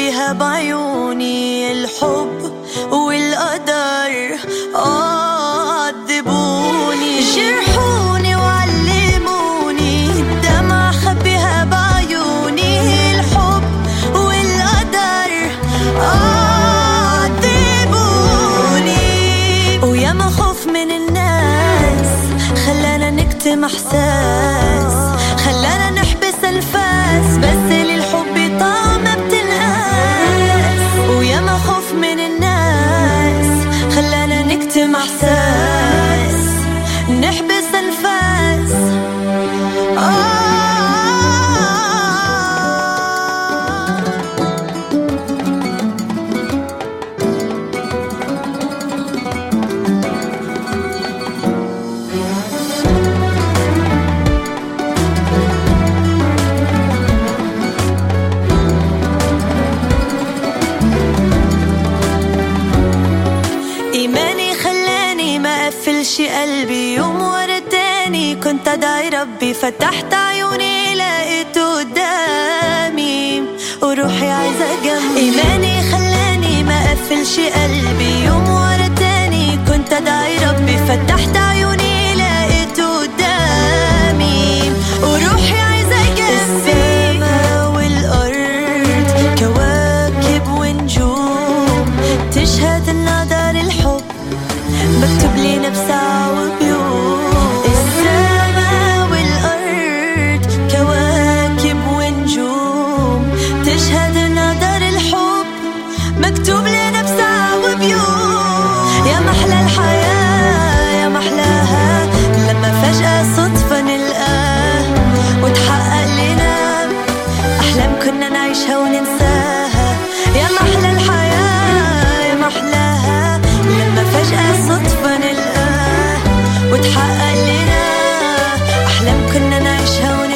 بها بعيوني الحب والقدر عذبوني جرحوني وعلموني الدمع خبيها بعيوني الحب والقدر عذبوني ويا ما خوف من الناس خلانا نكتم احساس خلانا نحبس انفاس بس للحب طعمة بتنقاس ويا ما خوف من الناس خلانا نكتم احساس نحبس انفاس آه إيماني خلاني ما أقفلش قلبي يوم ورا التاني كنت أدعي ربي فتحت عيوني لقيته قدامي وروحي عايزة جنبي إيماني خلاني ما أقفلش قلبي يوم ورا التاني كنت أدعي ربي فتحت عيوني لقيته قدامي وروحي عايزة جنبي السما والأرض كواكب ونجوم تشهد إن دار الحب مكتوب لينا بساعة وبيوم السما والأرض كواكب ونجوم تشهد إن دار الحب مكتوب لينا بساعة وبيوم يا محلى الحياة يا محلاها لما فجأة صدفة نلقاه وتحقق لنا أحلام كنا نعيشها وننساها يا محلى الحياة يا محلاها لما فجأة صدفة نلقاه وتحقق لنا أحلام كنا نعيشها وننساها